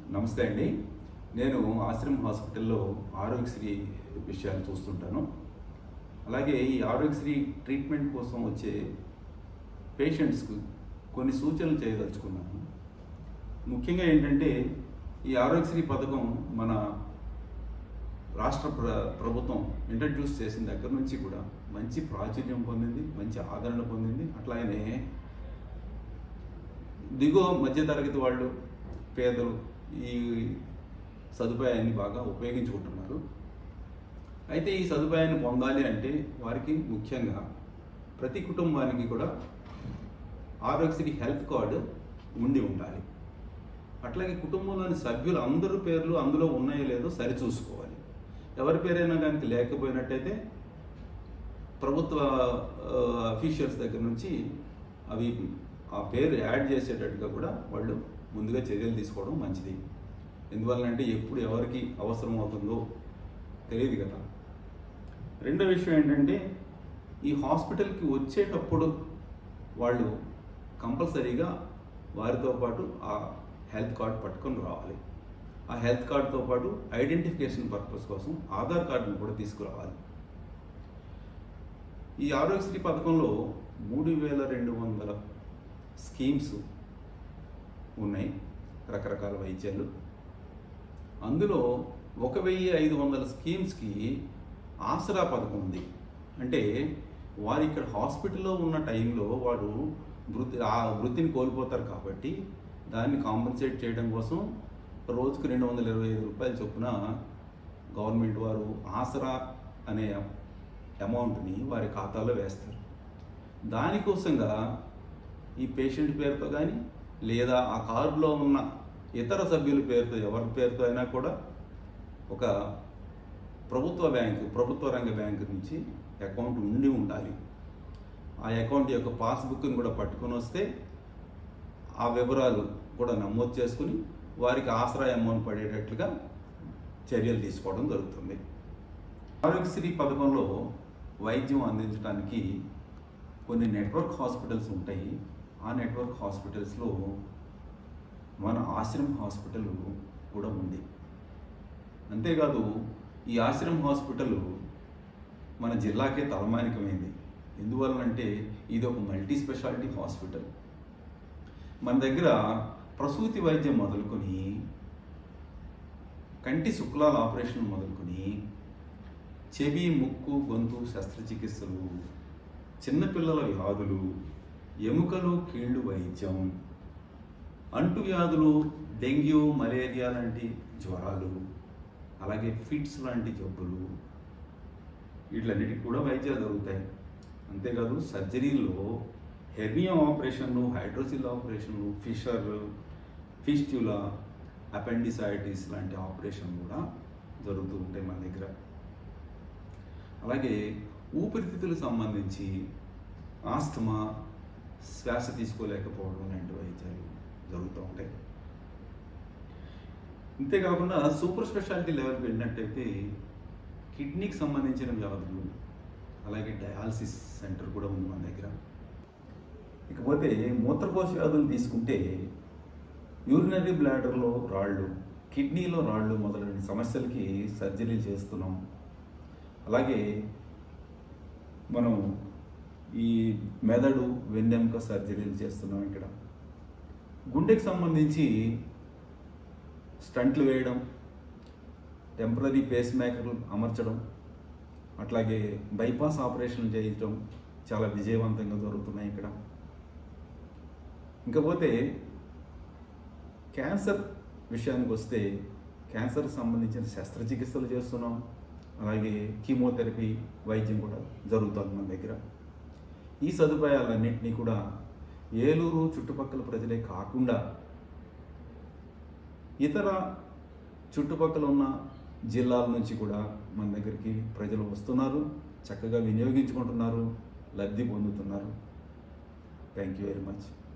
నమస్తే అండి నేను ఆశ్రమ్ హాస్పిటల్లో ఆరోగ్యశ్రీ విషయాలు చూస్తుంటాను అలాగే ఈ ఆరోగ్యశ్రీ ట్రీట్మెంట్ కోసం వచ్చే పేషెంట్స్కు కొన్ని సూచనలు చేయదలుచుకున్నాను ముఖ్యంగా ఏంటంటే ఈ ఆరోగ్యశ్రీ పథకం మన రాష్ట్ర ప్ర ప్రభుత్వం ఇంట్రడ్యూస్ చేసిన దగ్గర నుంచి కూడా మంచి ప్రాచుర్యం పొందింది మంచి ఆదరణ పొందింది అట్లాగనే దిగువ మధ్యతరగతి వాళ్ళు పేదలు ఈ సదుపాయాన్ని బాగా ఉపయోగించుకుంటున్నారు అయితే ఈ సదుపాయాన్ని పొందాలి అంటే వారికి ముఖ్యంగా ప్రతి కుటుంబానికి కూడా ఆరోగ్యశ్రీ హెల్త్ కార్డు ఉండి ఉండాలి అట్లాగే కుటుంబంలోని సభ్యులు అందరి పేర్లు అందులో ఉన్నాయో లేదో సరిచూసుకోవాలి ఎవరి పేరైనా కానీ లేకపోయినట్టయితే ప్రభుత్వ అఫీషియల్స్ దగ్గర నుంచి అవి ఆ పేరు యాడ్ చేసేటట్టుగా కూడా వాళ్ళు ముందుగా చర్యలు తీసుకోవడం మంచిది ఎందువల్లంటే ఎప్పుడు ఎవరికి అవసరం అవుతుందో తెలియదు కదా రెండో విషయం ఏంటంటే ఈ హాస్పిటల్కి వచ్చేటప్పుడు వాళ్ళు కంపల్సరీగా వారితో పాటు ఆ హెల్త్ కార్డ్ పట్టుకొని రావాలి ఆ హెల్త్ కార్డుతో పాటు ఐడెంటిఫికేషన్ పర్పస్ కోసం ఆధార్ కార్డును కూడా తీసుకురావాలి ఈ ఆరోగ్యశ్రీ పథకంలో మూడు వేల రెండు వందల స్కీమ్స్ ఉన్నాయి రకరకాల వైద్యాలు అందులో ఒక వెయ్యి ఐదు వందల స్కీమ్స్కి ఆసరా పథకం ఉంది అంటే వారు ఇక్కడ హాస్పిటల్లో ఉన్న టైంలో వాడు వృత్తి ఆ వృత్తిని కోల్పోతారు కాబట్టి దాన్ని కాంపన్సేట్ చేయడం కోసం రోజుకు రెండు వందల ఇరవై ఐదు రూపాయల చొప్పున గవర్నమెంట్ వారు ఆసరా అనే అమౌంట్ని వారి ఖాతాలో వేస్తారు దానికోసంగా ఈ పేషెంట్ పేరుతో కానీ లేదా ఆ కార్డులో ఉన్న ఇతర సభ్యుల పేరుతో ఎవరి పేరుతో అయినా కూడా ఒక ప్రభుత్వ బ్యాంకు ప్రభుత్వ రంగ బ్యాంకు నుంచి అకౌంట్ ఉండి ఉండాలి ఆ అకౌంట్ యొక్క పాస్బుక్ని కూడా పట్టుకొని వస్తే ఆ వివరాలు కూడా నమోదు చేసుకుని వారికి ఆసరా అమౌంట్ పడేటట్లుగా చర్యలు తీసుకోవడం జరుగుతుంది ఆరోగ్యశ్రీ పథకంలో వైద్యం అందించడానికి కొన్ని నెట్వర్క్ హాస్పిటల్స్ ఉంటాయి ఆ నెట్వర్క్ హాస్పిటల్స్లో మన ఆశ్రమ్ హాస్పిటల్ కూడా ఉంది అంతేకాదు ఈ ఆశ్రమ్ హాస్పిటల్ మన జిల్లాకే తలమానికమైంది ఎందువలనంటే ఇది ఒక మల్టీ స్పెషాలిటీ హాస్పిటల్ మన దగ్గర ప్రసూతి వైద్యం మొదలుకొని కంటి శుక్లాల ఆపరేషన్ మొదలుకొని చెవి ముక్కు గొంతు శస్త్రచికిత్సలు చిన్నపిల్లల వ్యాధులు ఎముకలు కీళ్ళు వైద్యం అంటు వ్యాధులు డెంగ్యూ మలేరియా లాంటి జ్వరాలు అలాగే ఫిట్స్ లాంటి జబ్బులు వీటిలన్నిటికీ కూడా వైద్యాలు దొరుకుతాయి అంతేకాదు సర్జరీలో హెర్నియా ఆపరేషన్లు హైడ్రోసిల్ ఆపరేషన్లు ఫిషర్ ఫిస్ట్యులా అపెండిసైటిస్ లాంటి ఆపరేషన్ కూడా జరుగుతూ ఉంటాయి మన దగ్గర అలాగే ఊపిరితిత్తులకు సంబంధించి ఆస్తమా శ్వాస తీసుకోలేకపోవడం లాంటి వైద్యాలు జరుగుతూ ఉంటాయి అంతేకాకుండా సూపర్ స్పెషాలిటీ లెవెల్కి వెళ్ళినట్టయితే కిడ్నీకి సంబంధించిన వ్యాధులు అలాగే డయాలసిస్ సెంటర్ కూడా ఉంది మన దగ్గర ఇకపోతే మూత్రకోశ వ్యాధులు తీసుకుంటే యూరినరీ బ్లాడర్లో రాళ్ళు కిడ్నీలో రాళ్ళు మొదలైన సమస్యలకి సర్జరీలు చేస్తున్నాం అలాగే మనం ఈ మెదడు వెన్నెముక సర్జరీలు చేస్తున్నాం ఇక్కడ గుండెకి సంబంధించి స్టంట్లు వేయడం టెంపరీ పేస్ మేకర్లు అమర్చడం అట్లాగే బైపాస్ ఆపరేషన్ చేయటం చాలా విజయవంతంగా జరుగుతున్నాయి ఇక్కడ ఇంకపోతే క్యాన్సర్ విషయానికి వస్తే క్యాన్సర్కి సంబంధించిన శస్త్రచికిత్సలు చేస్తున్నాం అలాగే కీమోథెరపీ వైద్యం కూడా జరుగుతుంది మన దగ్గర ఈ సదుపాయాలన్నింటినీ కూడా ఏలూరు చుట్టుపక్కల ప్రజలే కాకుండా ఇతర చుట్టుపక్కల ఉన్న జిల్లాల నుంచి కూడా మన దగ్గరికి ప్రజలు వస్తున్నారు చక్కగా వినియోగించుకుంటున్నారు లబ్ధి పొందుతున్నారు థ్యాంక్ యూ వెరీ మచ్